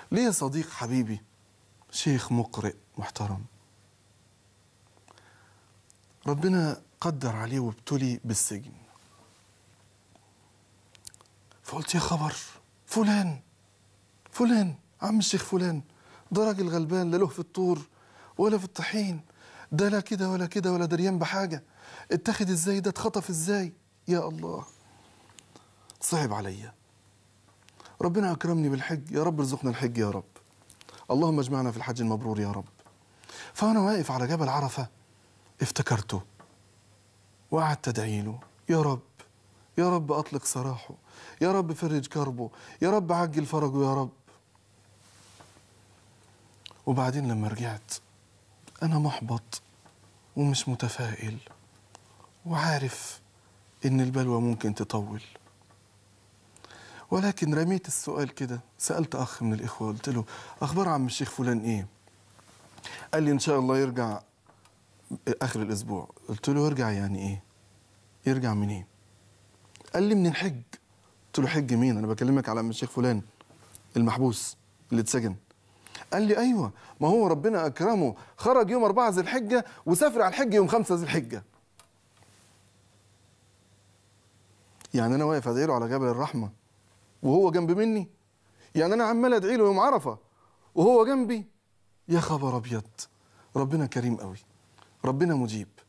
ليه صديق حبيبي شيخ مقرئ محترم ربنا قدر عليه وابتلي بالسجن فقلت يا خبر فلان فلان عم الشيخ فلان ده راجل غلبان لا له في الطور ولا في الطحين ده لا كده ولا كده ولا دريان بحاجة اتخذ ازاي ده اتخطف ازاي يا الله صعب عليا ربنا أكرمني بالحج يا رب ارزقنا الحج يا رب اللهم اجمعنا في الحج المبرور يا رب فأنا واقف على جبل عرفة افتكرته وقعدت أدعي له يا رب يا رب أطلق سراحه يا رب فرج كربه يا رب عجل فرجه يا رب وبعدين لما رجعت أنا محبط ومش متفائل وعارف إن البلوى ممكن تطول ولكن رميت السؤال كده سألت أخ من الإخوة قلت له أخبار عم الشيخ فلان إيه قال لي إن شاء الله يرجع آخر الأسبوع قلت له يرجع يعني إيه يرجع منين قال لي من الحج قلت له حج مين أنا بكلمك على عم الشيخ فلان المحبوس اللي اتسجن قال لي أيوة ما هو ربنا أكرمه خرج يوم أربعة ذي الحجة وسافر على الحج يوم خمسة ذي الحجة يعني أنا واقف أدعي له على جبل الرحمة وهو جنب مني يعني انا عمال ادعي له يوم عرفه وهو جنبي يا خبر ابيض ربنا كريم قوي ربنا مجيب